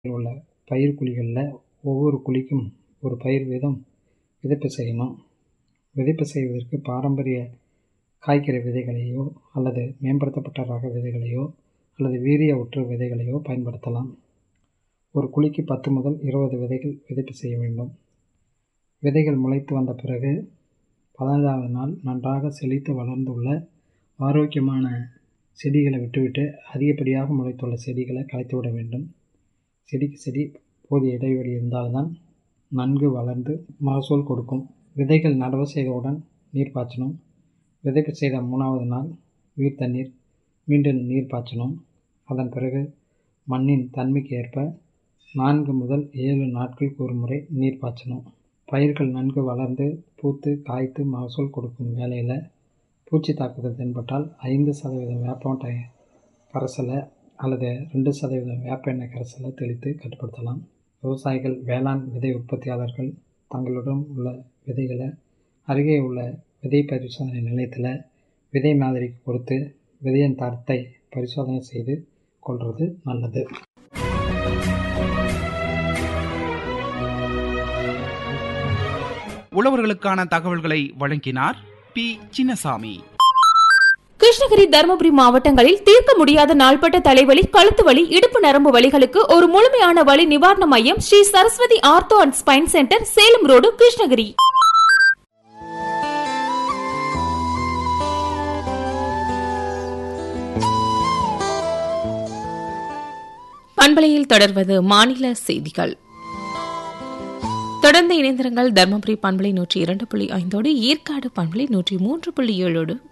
உள்ள பயிர் குழிகளில் ஒவ்வொரு குழிக்கும் ஒரு பயிர் வீதம் விதைப்பு செய்யணும் விதைப்பு செய்வதற்கு பாரம்பரிய காய்கறி விதைகளையோ அல்லது மேம்படுத்தப்பட்ட ரக விதைகளையோ அல்லது வீரிய ஒற்று விதைகளையோ பயன்படுத்தலாம் ஒரு குழிக்கு பத்து முதல் இருபது விதைகள் விதைப்பு செய்ய வேண்டும் விதைகள் முளைத்து வந்த பிறகு பதினைந்தாவது நாள் நன்றாக செழித்து வளர்ந்துள்ள ஆரோக்கியமான செடிகளை விட்டுவிட்டு அதிகப்படியாக முளைத்துள்ள செடிகளை களைத்து விட வேண்டும் செடிக்கு செடி போதிய இடைவெளி இருந்தால்தான் நன்கு வளர்ந்து மகசூல் கொடுக்கும் விதைகள் நடவு செய்தவுடன் நீர் பாய்ச்சணும் விதைப்பு செய்த மூணாவது நாள் நீர் தண்ணீர் மீண்டும் நீர் பாய்ச்சணும் அதன் பிறகு மண்ணின் தன்மைக்கு ஏற்ப நான்கு முதல் ஏழு நாட்களுக்கு ஒரு முறை நீர் பாய்ச்சணும் பயிர்கள் நன்கு வளர்ந்து பூத்து காய்த்து மகசூல் கொடுக்கும் வேளையில் பூச்சி தாக்குதல் தென்பட்டால் ஐந்து சதவீதம் வேப்ப கரைசலை அல்லது ரெண்டு சதவீதம் வேப்ப எண்ணெய் கரைசலை தெளித்து கட்டுப்படுத்தலாம் விவசாயிகள் வேளாண் விதை உற்பத்தியாளர்கள் தங்களுடன் உள்ள விதைகளை அருகே உள்ள விதை பரிசோதனை நிலையத்தில் விதை மாதிரிக்கு கொடுத்து விதையின் தரத்தை பரிசோதனை செய்து கொள்வது நல்லது உழவர்களுக்கான தகவல்களை வழங்கினார் பி சின்னசாமி கிருஷ்ணகிரி தருமபுரி மாவட்டங்களில் தீர்க்க முடியாத நாள்பட்ட தலைவலி கழுத்து வலி இடுப்பு நரம்பு வலிகளுக்கு ஒரு முழுமையான வலி நிவாரண மையம் Sri Saraswathi ortho and spine centre Salem road Krishnagiri பண்பலையில் தொடர்வது மாநில செய்திகள் தொடர்ந்து இணைந்திருங்கள் தர்மபுரி பண்பலை நூற்றி இரண்டு புள்ளி ஐந்தோடு ஈர்க்காடு பண்பலை நூற்றி மூன்று புள்ளி ஏழோடு